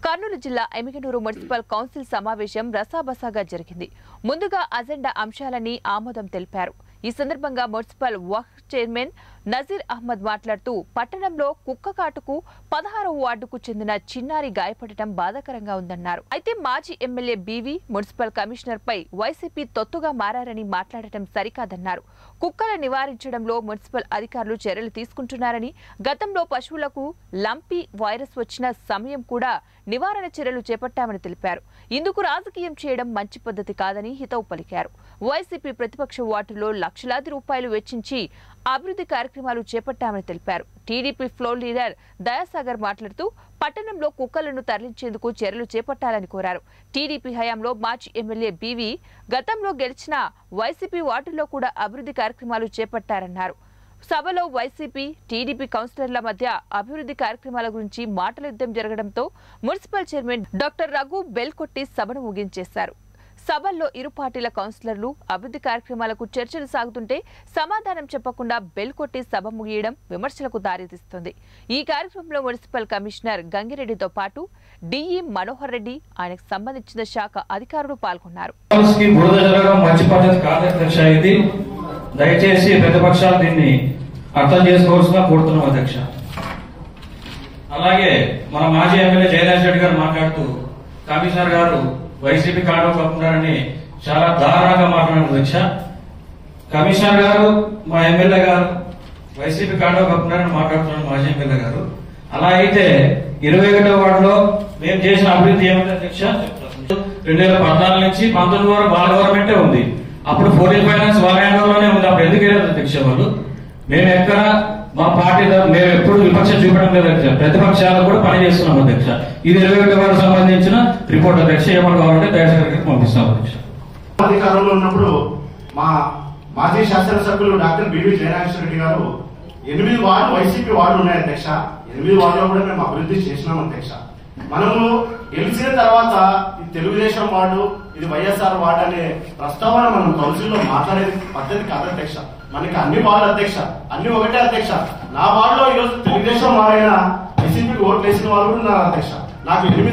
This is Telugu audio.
కర్నూలు జిల్లా ఎమిగనూరు మున్సిపల్ కౌన్సిల్ సమావేశం రసాబసాగా జరిగింది ముందుగా అజెండా అంశాలని ఆమోదం తెలిపారు ఈ సందర్భంగా మున్సిపల్ వక్ చైర్మన్ నజీర్ అహ్మద్ మాట్లాడుతూ పట్టణంలో కుక్క కాటుకు పదహారవ వార్డుకు చెందిన చిన్నారి గాయపడటం బాధాకరంగా ఉందన్నారు అయితే మాజీ ఎమ్మెల్యే బీవీ మున్సిపల్ కమిషనర్ పై వైసీపీ తొత్తుగా మారారని మాట్లాడటం సరికాదన్నారు కుక్కల నివారించడంలో మున్సిపల్ అధికారులు చర్యలు తీసుకుంటున్నారని గతంలో పశువులకు లంపీ వైరస్ వచ్చిన సమయం కూడా నివారణ చర్యలు చేపట్టామని తెలిపారు ఇందుకు రాజకీయం చేయడం మంచి పద్ధతి కాదని హితవు పలికారు వైసీపీ ప్రతిపక్ష వార్డులో లక్షలాది రూపాయలు వెచ్చించి అభివృద్ధి కార్యక్రమాలు చేపట్టామని తెలిపారు టీడీపీ ఫ్లోర్ లీడర్ దయాసాగర్ మాట్లాడుతూ పట్టణంలో కుక్కలను తరలించేందుకు చర్యలు చేపట్టాలని కోరారు టీడీపీ హయాంలో మాజీ ఎమ్మెల్యే బీవీ గతంలో గెలిచిన వైసీపీ వార్డుల్లో కూడా అభివృద్ధి కార్యక్రమాలు చేపట్టారన్నారు సభలో వైసీపీ టీడీపీ కౌన్సిలర్ల మధ్య అభివృద్ధి కార్యక్రమాల గురించి మాటల యుద్ధం జరగడంతో municipal chairman doctor Raghu bell కొట్టి సభను ముగించేశారు సభల్లో ఇరు పార్టీల కౌన్సిలర్లు అభివృద్ధి కార్యక్రమాలకు చర్చలు సాగుతుంటే సమాధానం చెప్పకుండా బెల్ కొట్టి సభ ముగియడం విమర్శలకు దారితీస్తుంది ఈ కార్యక్రమంలో మున్సిపల్ కమిషనర్ గంగిరెడ్డితో పాటు డిఈ మనోహర్ రెడ్డి ఆయనకు సంబంధించిన శాఖ అధికారులు పాల్గొన్నారు కి బురద జరగడం మంచి పద్ధతి కాదు అధ్యక్ష ఇది దయచేసి ప్రతిపక్షాలు దీన్ని అర్థం చేసుకోవాల్సిన కోరుతున్నాం అధ్యక్ష అలాగే మన మాజీ ఎమ్మెల్యే జయరాజ్ రెడ్డి గారు మాట్లాడుతూ కమిషనర్ గారు వైసీపీ కాండవ కప్పున్నారని చాలా దారుణంగా మాట్లాడారు అధ్యక్ష కమిషనర్ గారు మా ఎమ్మెల్యే గారు వైసీపీ కాండవ కప్పున్నారని మాట్లాడుతున్నారు మాజీ ఎమ్మెల్యే గారు అలా అయితే ఇరవై ఒకటో వార్డులో మేము చేసిన అభివృద్ధి ఏమిటి అధ్యక్ష రెండు వేల పద్నాలుగు నుంచి పంతొమ్మిది వరకు వాళ్ళ గవర్నమెంటే ఉంది అప్పుడు ఫోర్టీన్ ఫైనాన్స్ వాళ్ళ హ్యాండ్లోనే ఉంది అప్పుడు ఎందుకు వెళ్ళదు అధ్యక్ష వాళ్ళు మేము ఎక్కడ మా పార్టీ తరఫు- మేము ఎప్పుడు విపక్షం చూపడం లేదు అధ్యక్ష ప్రతిపక్షాలు కూడా పని చేస్తున్నాం అధ్యక్ష ఇది ఇరవై ఒకటి వారికి సంబంధించిన రిపోర్ట్ అధ్యక్ష ఏమని కావాలంటే దయచేసి గారికి పంపిస్తాం అధ్యక్ష అధికారంలో ఉన్నప్పుడు మా మాజీ శాసనసభ్యులు డాక్టర్ బివి జయనాగేశ్వర రెడ్డి గారు ఎనిమిది వార్డు వైసీపీ వార్డు ఉన్నాయి అధ్యక్ష ఎనిమిది వార్డులో కూడా మేము అభివృద్ధి చేసినాం అధ్యక్ష మనము గెలిచిన తర్వాత ఇది తెలుగుదేశం వార్డు ఇది వైఎస్ఆర్ వార్డు అనే ప్రస్తావన మనం కౌన్సిల్లో మాట్లాడేది పద్ధతి కాదు అధ్యక్ష మనకి అన్ని వార్డు అధ్యక్ష అన్ని ఒకటే అధ్యక్ష నా వార్డులో ఈరోజు తెలుగుదేశం వాడైనా వైసీపీకి ఓట్లు వేసిన వాళ్ళు కూడా ఉన్నారు అధ్యక్ష నాకు ఎనిమిది